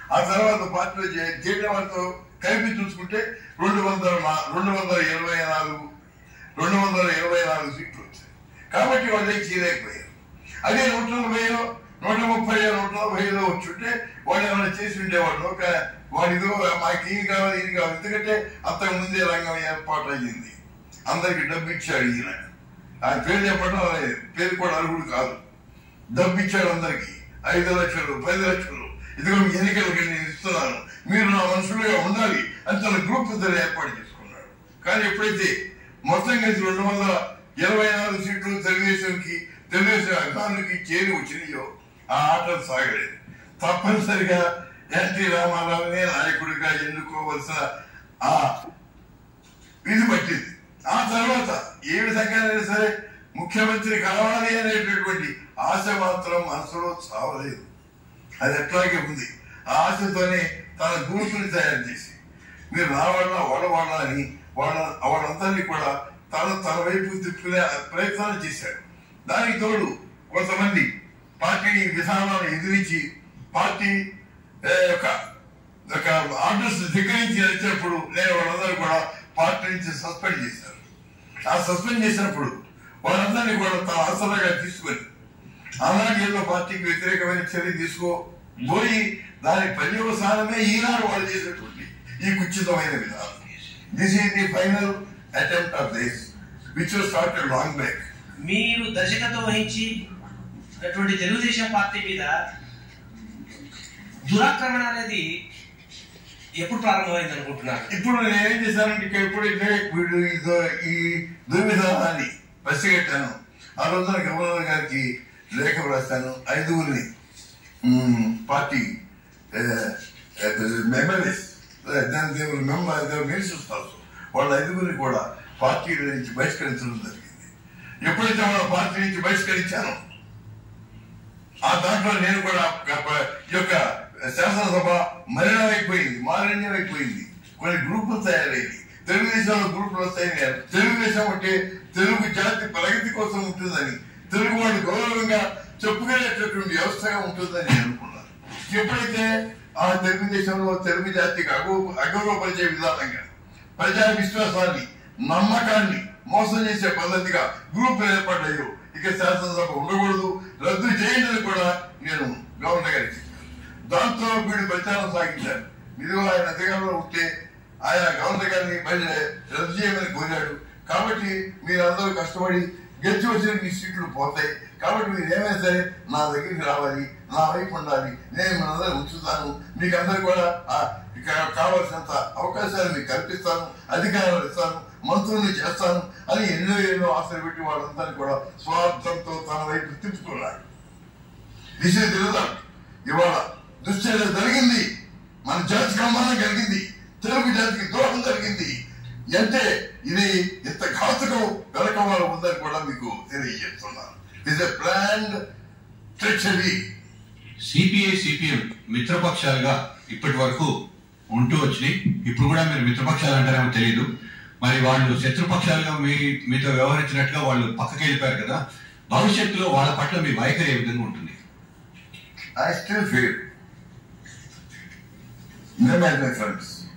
ఆ తర్వాత పార్టీలో చే- చేరిన వాళ్ళతో కలిపి చూసుకుంటే రెండు వందల నా- రెండు వందల ఇరవై నాలుగు రెండు వందల ఇరవై నాలుగు సీట్లు వచ్చాయి కాబట్టి వాళ్ళే చేయలేకపోయారు అదే నూట నలభై నూట ముప్పై నూట నలభై ఐదో వచ్చుంటే వాళ్ళు ఏమైనా చేసి ఉండేవాళ్ళు ఒక వాడిదో మాకు ఇది కావాలి ఇది కావాలి ఎందుకంటే అంతకు ముందే రంగం ఏర్పాటు అయ్యింది అందరికి డబ్బు ఇచ్చాడు ఈయన ఆయన పేరు చెప్పడం ఆయన పేరు కూడా అర్హుడు కాదు డబ్బు ఇచ్చాడు అందరికి ఐదు లక్షలు పది లక్షలు ఇదిగో మీ ఎన్నికలకి నేను ఇస్తున్నాను మీరు నా మనుషులుగా ఉండాలి అని తన గ్రూప్ ఇద్దరు ఏర్పాటు చేసుకున్నాడు కానీ ఎప్పుడైతే మొత్తం కలిసి రెండు వందల ఇరవై నాలుగు సీట్లు తెలుగుదేశంకి తెలుగుదేశం అభిమానులకి చేరి వచ్చినాయో ఆ ఆటలు సాగలేదు తప్పనిసరిగా ఎన్టీ రామారావునే నాయకుడిగా ఎన్నుకోవలసిన ఆ ఇది పట్టింది ఆ తర్వాత ఏ విధంగానైనా సరే ముఖ్యమంత్రి కావాలి అనేటటువంటి ఆశ మాత్రం మనసులో చావలేదు అది ఎట్లాగే ఉంది ఆ ఆశతోనే తన గ్రూపుని తయారు చేసి మీరు నా వాళ్ళ వాళ్ళ వాళ్ళ అని వాళ్ళ వాళ్ళందరినీ కూడా తన తన వైపు తిప్పుకునే ప్రయత్నాలు చేశాడు దానికి తోడు కొంతమంది పార్టీ విధానాలను ఎదిరించి పార్టీ ఏ, యొక్క ఒక ఆర్డర్స్ ధిక్కరించి వచ్చినప్పుడు నేను వాళ్ళందరూ కూడా పార్టీ నుంచి సస్పెండ్ చేశారు ఆ సస్పెండ్ చేసినప్పుడు వాళ్ళందరినీ కూడా తన ఆసరాగా తీసుకొని ఆనాడు ఏదో పార్టీకి వ్యతిరేకమైన చర్య తీసుకోబోయి దాని పర్యవసానమే ఈనాడు వాళ్ళు చేసినటువంటి ఈ కుచితమైన విధానం this is the final attempt of this which started long back మీరు దర్శకత్వం వహించి అటువంటి తెలుగుదేశం పార్టీ మీద దురాక్రమణ అనేది ఎప్పుడు ప్రారంభమైంది అనుకుంటున్నారు ఇప్పుడు నేనేం చేశానంటే ఇక ఎప్పుడైతే వీడు ఇదో ఈ దుర్విధానాన్ని పసిగట్టాను ఆ రోజున గవర్నర్ గారికి లేఖ రాశాను ఐదుగురిని మ్మ్, పార్టీ ఎమ్మెల్యేస్ దాని దేవుడు మెంబర్ మినిస్టర్స్ ఆల్సో వాళ్ళ ఐదుగురిని కూడా పార్టీ నుంచి బహిష్కరించడం జరిగింది ఎప్పుడైతే వాళ్ళ పార్టీ నుంచి బహిష్కరించానో ఆ దాంట్లో నేను కూడా ఒక- ఈ యొక్క శాసనసభ మలినమైపోయింది మాలిన్యమైపోయింది కొన్ని గ్రూపులు తయారైంది తెలుగుదేశంలో గ్రూపులు వస్తాయి తెలుగుదేశం అంటే తెలుగు జాతి ప్రగతి కోసం ఉంటుందని తెలుగు వాళ్ళు గౌరవంగా చెప్పుకునేటటువంటి వ్యవస్థగా ఉంటుందని నేను అనుకున్నాను ఎప్పుడైతే ఆ తెలుగుదేశంలో తెలుగు జాతికి అగౌ అగౌరవపరిచే విధానంగా ప్రజా విశ్వాసాన్ని నమ్మకాన్ని మోసం చేసే పద్ధతిగా గ్రూపులు ఏర్పడ్డాయో ఇక శాసనసభ ఉండకూడదు రద్దు చేయండి కూడా నేను గవర్నర్ గారికి చెప్పాను దాంతో వీడు ప్రచారం సాగించారు ఇదిగో ఆయన అధికారంలో ఉంటే ఆయన గవర్నర్ గారిని మళ్ళీ రద్దు చేయమని కోరాడు కాబట్టి మీరందరూ కష్టపడి గెలిచి వచ్చిన మీ సీట్లు పోతాయి కాబట్టి మీరు ఏమైనా సరే నా దగ్గరికి రావాలి నా వైపు ఉండాలి నేను మనందరూ ఉంచుతాను మీకు అందరు కూడా ఆ కా- కావలసినంత అవకాశాలు మీకు కల్పిస్తాను అధికారాలు ఇస్తాను మంత్రుల్ని చేస్తాను అని ఎన్నో ఎన్నో ఆశలు పెట్టి వాళ్ళందరినీ కూడా స్వార్థంతో తన వైపు తిప్పుకున్నాడు దిశ తిరుగుతాడు ఇవాళ దుశ్చర్య జరిగింది మన జాతికి అవమానం కలిగింది తెలుగు జాతికి ద్రోహం జరిగింది అంటే ఇది ఇంత ఘాతుకం వెనక వాళ్ళు ఉందని కూడా మీకు తెలియజేస్తున్నాను is a planned treachery CPI CPM మిత్రపక్షాలుగా ఇప్పటి వరకు ఉంటూ వచ్చినాయి ఇప్పుడు కూడా మీరు మిత్రపక్షాలు అంటారేమో తెలియదు మరి వాళ్ళు శత్రుపక్షాలుగా మీ మీతో వ్యవహరించినట్టుగా వాళ్ళు పక్కకి వెళ్ళిపోయారు కదా భవిష్యత్తులో వాళ్ళ పట్ల మీ వైఖరి ఏ విధంగా ఉంటుంది I still feel them as my friends.